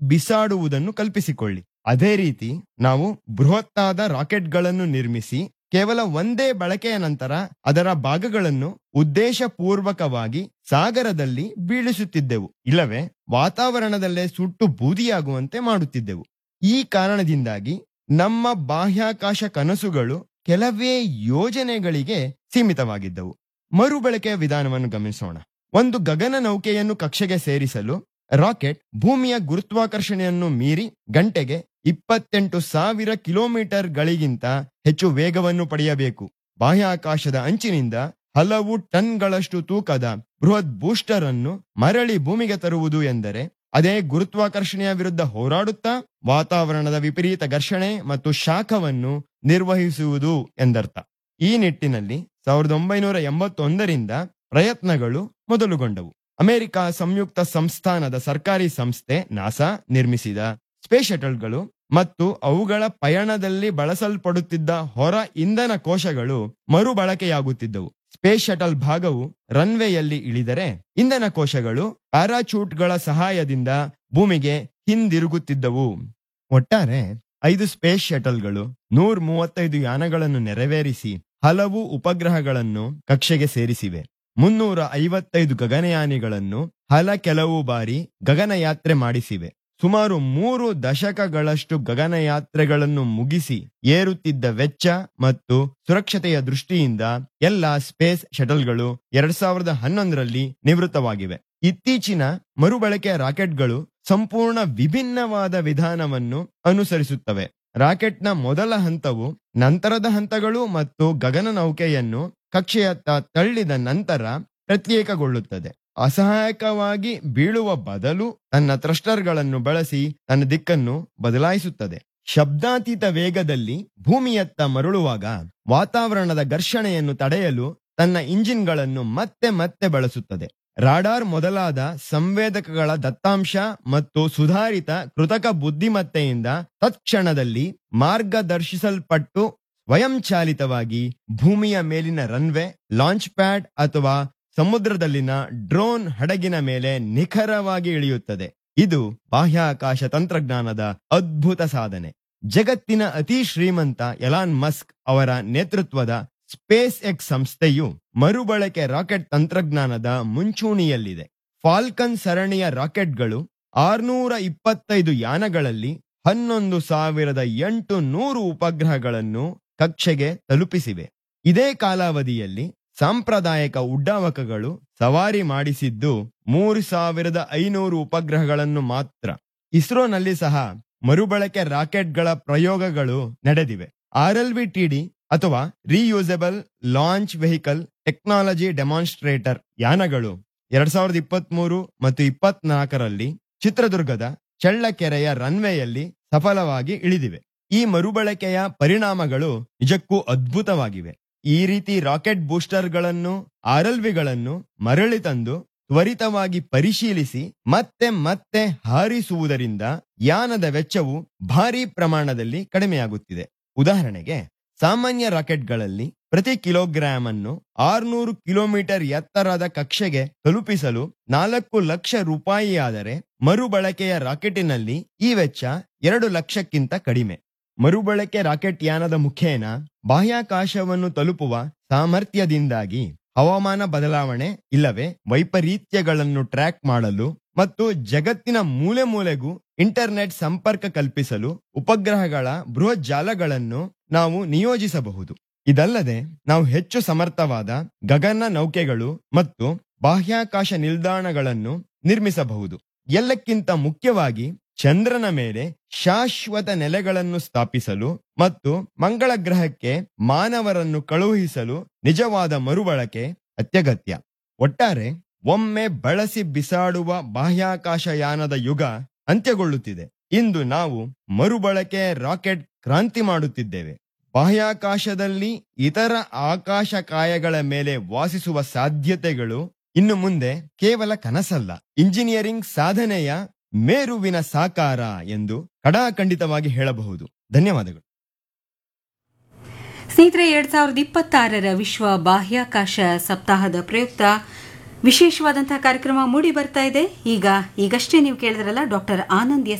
ಬಿಸಾಡುವುದನ್ನು ಕಲ್ಪಿಸಿಕೊಳ್ಳಿ ಅದೇ ರೀತಿ ನಾವು ಬೃಹತ್ತಾದ ರಾಕೆಟ್ಗಳನ್ನು ನಿರ್ಮಿಸಿ ಕೇವಲ ಒಂದೇ ಬಳಕೆಯ ನಂತರ ಅದರ ಭಾಗಗಳನ್ನು ಉದ್ದೇಶಪೂರ್ವಕವಾಗಿ ಸಾಗರದಲ್ಲಿ ಬೀಳಿಸುತ್ತಿದ್ದೆವು ಇಲ್ಲವೇ ವಾತಾವರಣದಲ್ಲೇ ಸುಟ್ಟು ಬೂದಿಯಾಗುವಂತೆ ಮಾಡುತ್ತಿದ್ದೆವು ಈ ಕಾರಣದಿಂದಾಗಿ ನಮ್ಮ ಬಾಹ್ಯಾಕಾಶ ಕನಸುಗಳು ಕೆಲವೇ ಯೋಜನೆಗಳಿಗೆ ಸೀಮಿತವಾಗಿದ್ದವು ಮರುಬಳಕೆಯ ವಿಧಾನವನ್ನು ಗಮನಿಸೋಣ ಒಂದು ಗಗನ ನೌಕೆಯನ್ನು ಕಕ್ಷೆಗೆ ಸೇರಿಸಲು ರಾಕೆಟ್ ಭೂಮಿಯ ಗುರುತ್ವಾಕರ್ಷಣೆಯನ್ನು ಮೀರಿ ಗಂಟೆಗೆ ಇಪ್ಪತ್ತೆಂಟು ಸಾವಿರ ಕಿಲೋಮೀಟರ್ಗಳಿಗಿಂತ ಹೆಚ್ಚು ವೇಗವನ್ನು ಪಡೆಯಬೇಕು ಬಾಹ್ಯಾಕಾಶದ ಅಂಚಿನಿಂದ ಹಲವು ಟನ್ಗಳಷ್ಟು ತೂಕದ ಬೃಹತ್ ಬೂಸ್ಟರ್ ಅನ್ನು ಮರಳಿ ಭೂಮಿಗೆ ತರುವುದು ಎಂದರೆ ಅದೇ ಗುರುತ್ವಾಕರ್ಷಣೆಯ ವಿರುದ್ಧ ಹೋರಾಡುತ್ತಾ ವಾತಾವರಣದ ವಿಪರೀತ ಘರ್ಷಣೆ ಮತ್ತು ಶಾಖವನ್ನು ನಿರ್ವಹಿಸುವುದು ಎಂದರ್ಥ ಈ ನಿಟ್ಟಿನಲ್ಲಿ ಸಾವಿರದ ಒಂಬೈನೂರ ಎಂಬತ್ತೊಂದರಿಂದ ಪ್ರಯತ್ನಗಳು ಮೊದಲುಗೊಂಡವು ಅಮೆರಿಕ ಸಂಯುಕ್ತ ಸಂಸ್ಥಾನದ ಸರ್ಕಾರಿ ಸಂಸ್ಥೆ ನಾಸಾ ನಿರ್ಮಿಸಿದ ಸ್ಪೇಸ್ ಶಟಲ್ಗಳು ಮತ್ತು ಅವುಗಳ ಪಯಣದಲ್ಲಿ ಬಳಸಲ್ಪಡುತ್ತಿದ್ದ ಹೊರ ಇಂಧನ ಕೋಶಗಳು ಮರುಬಳಕೆಯಾಗುತ್ತಿದ್ದವು ಸ್ಪೇಸ್ ಶಟಲ್ ಭಾಗವು ರನ್ವೇಯಲ್ಲಿ ಇಳಿದರೆ ಇಂಧನ ಕೋಶಗಳು ಪ್ಯಾರಾಚೂಟ್ಗಳ ಸಹಾಯದಿಂದ ಭೂಮಿಗೆ ಹಿಂದಿರುಗುತ್ತಿದ್ದವು ಒಟ್ಟಾರೆ ಐದು ಸ್ಪೇಸ್ ಶಟಲ್ಗಳು ನೂರ ಮೂವತ್ತೈದು ಯಾನಗಳನ್ನು ನೆರವೇರಿಸಿ ಹಲವು ಉಪಗ್ರಹಗಳನ್ನು ಕಕ್ಷೆಗೆ ಸೇರಿಸಿವೆ ಮುನ್ನೂರ ಐವತ್ತೈದು ಗಗನಯಾನಿಗಳನ್ನು ಹಲ ಕೆಲವು ಬಾರಿ ಗಗನಯಾತ್ರೆ ಮಾಡಿಸಿವೆ ಸುಮಾರು ಮೂರು ದಶಕಗಳಷ್ಟು ಗಗನಯಾತ್ರೆಗಳನ್ನು ಮುಗಿಸಿ ಏರುತ್ತಿದ್ದ ವೆಚ್ಚ ಮತ್ತು ಸುರಕ್ಷತೆಯ ದೃಷ್ಟಿಯಿಂದ ಎಲ್ಲ ಸ್ಪೇಸ್ ಶಟಲ್ಗಳು ಎರಡ್ ಸಾವಿರದ ಹನ್ನೊಂದರಲ್ಲಿ ನಿವೃತ್ತವಾಗಿವೆ ಇತ್ತೀಚಿನ ಮರುಬಳಕೆಯ ರಾಕೆಟ್ಗಳು ಸಂಪೂರ್ಣ ವಿಭಿನ್ನವಾದ ವಿಧಾನವನ್ನು ಅನುಸರಿಸುತ್ತವೆ ರಾಕೆಟ್ನ ಮೊದಲ ಹಂತವು ನಂತರದ ಹಂತಗಳು ಮತ್ತು ಗಗನ ನೌಕೆಯನ್ನು ಕಕ್ಷೆಯತ್ತ ತಳ್ಳಿದ ನಂತರ ಪ್ರತ್ಯೇಕಗೊಳ್ಳುತ್ತದೆ ಅಸಹಾಯಕವಾಗಿ ಬೀಳುವ ಬದಲು ತನ್ನ ಥ್ರಸ್ಟರ್ಗಳನ್ನು ಬಳಸಿ ತನ್ನ ದಿಕ್ಕನ್ನು ಬದಲಾಯಿಸುತ್ತದೆ ಶಬ್ದಾತೀತ ವೇಗದಲ್ಲಿ ಭೂಮಿಯತ್ತ ಮರಳುವಾಗ ವಾತಾವರಣದ ಘರ್ಷಣೆಯನ್ನು ತಡೆಯಲು ತನ್ನ ಇಂಜಿನ್ಗಳನ್ನು ಮತ್ತೆ ಮತ್ತೆ ಬಳಸುತ್ತದೆ ರಾಡಾರ್ ಮೊದಲಾದ ಸಂವೇದಕಗಳ ದತ್ತಾಂಶ ಮತ್ತು ಸುಧಾರಿತ ಕೃತಕ ಬುದ್ಧಿಮತ್ತೆಯಿಂದ ತತ್ಕ್ಷಣದಲ್ಲಿ ಮಾರ್ಗದರ್ಶಿಸಲ್ಪಟ್ಟು ಸ್ವಯಂಚಾಲಿತವಾಗಿ ಭೂಮಿಯ ಮೇಲಿನ ರನ್ವೇ ಲಾಂಚ್ ಪ್ಯಾಡ್ ಅಥವಾ ಸಮುದ್ರದಲ್ಲಿನ ಡ್ರೋನ್ ಹಡಗಿನ ಮೇಲೆ ನಿಖರವಾಗಿ ಇಳಿಯುತ್ತದೆ ಇದು ಬಾಹ್ಯಾಕಾಶ ತಂತ್ರಜ್ಞಾನದ ಅದ್ಭುತ ಸಾಧನೆ ಜಗತ್ತಿನ ಅತಿ ಶ್ರೀಮಂತ ಎಲಾನ್ ಮಸ್ಕ್ ಅವರ ನೇತೃತ್ವದ ಸ್ಪೇಸ್ ಎಕ್ಸ್ ಸಂಸ್ಥೆಯು ಮರುಬಳಕೆ ರಾಕೆಟ್ ತಂತ್ರಜ್ಞಾನದ ಮುಂಚೂಣಿಯಲ್ಲಿದೆ ಫಾಲ್ಕನ್ ಸರಣಿಯ ರಾಕೆಟ್ಗಳು ಆರ್ನೂರ ಇಪ್ಪತ್ತೈದು ಯಾನಗಳಲ್ಲಿ ಹನ್ನೊಂದು ಸಾವಿರದ ಎಂಟು ನೂರು ಉಪಗ್ರಹಗಳನ್ನು ಕಕ್ಷೆಗೆ ತಲುಪಿಸಿವೆ ಇದೇ ಕಾಲಾವಧಿಯಲ್ಲಿ ಸಾಂಪ್ರದಾಯಿಕ ಉಡ್ಡಾವಕಗಳು ಸವಾರಿ ಮಾಡಿಸಿದ್ದು ಮೂರು ಸಾವಿರದ ಐನೂರು ಉಪಗ್ರಹಗಳನ್ನು ಮಾತ್ರ ಇಸ್ರೋನಲ್ಲಿ ಸಹ ಮರುಬಳಕೆ ರಾಕೆಟ್ಗಳ ಪ್ರಯೋಗಗಳು ನಡೆದಿವೆ ಆರ್ ಎಲ್ ವಿ ಟಿಡಿ ಅಥವಾ reusable launch vehicle technology demonstrator ಯಾನಗಳು ಎರಡ್ ಸಾವಿರದ ಇಪ್ಪತ್ತ್ ಮೂರು ಮತ್ತು ಇಪ್ಪತ್ನಾಲ್ಕರಲ್ಲಿ ಚಿತ್ರದುರ್ಗದ ಚಳ್ಳಕೆರೆಯ ರನ್ವೇಯಲ್ಲಿ ಸಫಲವಾಗಿ ಇಳಿದಿವೆ ಈ ಮರುಬಳಕೆಯ ಪರಿಣಾಮಗಳು ನಿಜಕ್ಕೂ ಅದ್ಭುತವಾಗಿವೆ ಈ ರೀತಿ ರಾಕೆಟ್ ಬೂಸ್ಟರ್ಗಳನ್ನು ಆರ್ಎಲ್ವಿಗಳನ್ನು ಮರಳಿ ತಂದು ತ್ವರಿತವಾಗಿ ಪರಿಶೀಲಿಸಿ ಮತ್ತೆ ಮತ್ತೆ ಹಾರಿಸುವುದರಿಂದ ಯಾನದ ವೆಚ್ಚವು ಭಾರಿ ಪ್ರಮಾಣದಲ್ಲಿ ಕಡಿಮೆಯಾಗುತ್ತಿದೆ ಉದಾಹರಣೆಗೆ ಸಾಮಾನ್ಯ ರಾಕೆಟ್ಗಳಲ್ಲಿ ಪ್ರತಿ ಕಿಲೋಗ್ರಾಂ ಅನ್ನು ಆರ್ನೂರು ಕಿಲೋಮೀಟರ್ ಎತ್ತರದ ಕಕ್ಷೆಗೆ ತಲುಪಿಸಲು ನಾಲ್ಕು ಲಕ್ಷ ರೂಪಾಯಿಯಾದರೆ ಮರುಬಳಕೆಯ ರಾಕೆಟಿನಲ್ಲಿ ಈ ವೆಚ್ಚ ಎರಡು ಲಕ್ಷಕ್ಕಿಂತ ಕಡಿಮೆ ಮರುಬಳಕೆ ರಾಕೆಟ್ ಯಾನದ ಮುಖೇನ ಬಾಹ್ಯಾಕಾಶವನ್ನು ತಲುಪುವ ಸಾಮರ್ಥ್ಯದಿಂದಾಗಿ ಹವಾಮಾನ ಬದಲಾವಣೆ ಇಲ್ಲವೇ ವೈಪರೀತ್ಯಗಳನ್ನು ಟ್ರ್ಯಾಕ್ ಮಾಡಲು ಮತ್ತು ಜಗತ್ತಿನ ಮೂಲೆ ಮೂಲೆಗೂ ಇಂಟರ್ನೆಟ್ ಸಂಪರ್ಕ ಕಲ್ಪಿಸಲು ಉಪಗ್ರಹಗಳ ಬೃಹತ್ ಜಾಲಗಳನ್ನು ನಾವು ನಿಯೋಜಿಸಬಹುದು ಇದಲ್ಲದೆ ನಾವು ಹೆಚ್ಚು ಸಮರ್ಥವಾದ ಗಗನ ನೌಕೆಗಳು ಮತ್ತು ಬಾಹ್ಯಾಕಾಶ ನಿಲ್ದಾಣಗಳನ್ನು ನಿರ್ಮಿಸಬಹುದು ಎಲ್ಲಕ್ಕಿಂತ ಮುಖ್ಯವಾಗಿ ಚಂದ್ರನ ಮೇಲೆ ಶಾಶ್ವತ ನೆಲೆಗಳನ್ನು ಸ್ಥಾಪಿಸಲು ಮತ್ತು ಮಂಗಳ ಗ್ರಹಕ್ಕೆ ಮಾನವರನ್ನು ಕಳುಹಿಸಲು ನಿಜವಾದ ಮರುಬಳಕೆ ಅತ್ಯಗತ್ಯ ಒಟ್ಟಾರೆ ಒಮ್ಮೆ ಬಳಸಿ ಬಿಸಾಡುವ ಬಾಹ್ಯಾಕಾಶ ಯಾನದ ಯುಗ ಅಂತ್ಯಗೊಳ್ಳುತ್ತಿದೆ ಇಂದು ನಾವು ಮರುಬಳಕೆ ರಾಕೆಟ್ ಕ್ರಾಂತಿ ಮಾಡುತ್ತಿದ್ದೇವೆ ಬಾಹ್ಯಾಕಾಶದಲ್ಲಿ ಇತರ ಆಕಾಶಕಾಯಗಳ ಮೇಲೆ ವಾಸಿಸುವ ಸಾಧ್ಯತೆಗಳು ಇನ್ನು ಮುಂದೆ ಕೇವಲ ಕನಸಲ್ಲ ಇಂಜಿನಿಯರಿಂಗ್ ಸಾಧನೆಯ ಮೇರುವಿನ ಸಾಕಾರ ಎಂದು ಕಡಾಖಂಡಿತವಾಗಿ ಹೇಳಬಹುದು ಧನ್ಯವಾದಗಳು ಸ್ನೇಹಿತರೆ ಎರಡ್ ಸಾವಿರದ ಇಪ್ಪತ್ತಾರರ ವಿಶ್ವ ಬಾಹ್ಯಾಕಾಶ ಸಪ್ತಾಹದ ಪ್ರಯುಕ್ತ ವಿಶೇಷವಾದಂತಹ ಕಾರ್ಯಕ್ರಮ ಮೂಡಿ ಬರ್ತಾ ಇದೆ ಈಗ ಈಗಷ್ಟೇ ನೀವು ಕೇಳಿದ್ರಲ್ಲ ಡಾಕ್ಟರ್ ಆನಂದ್ ಎಸ್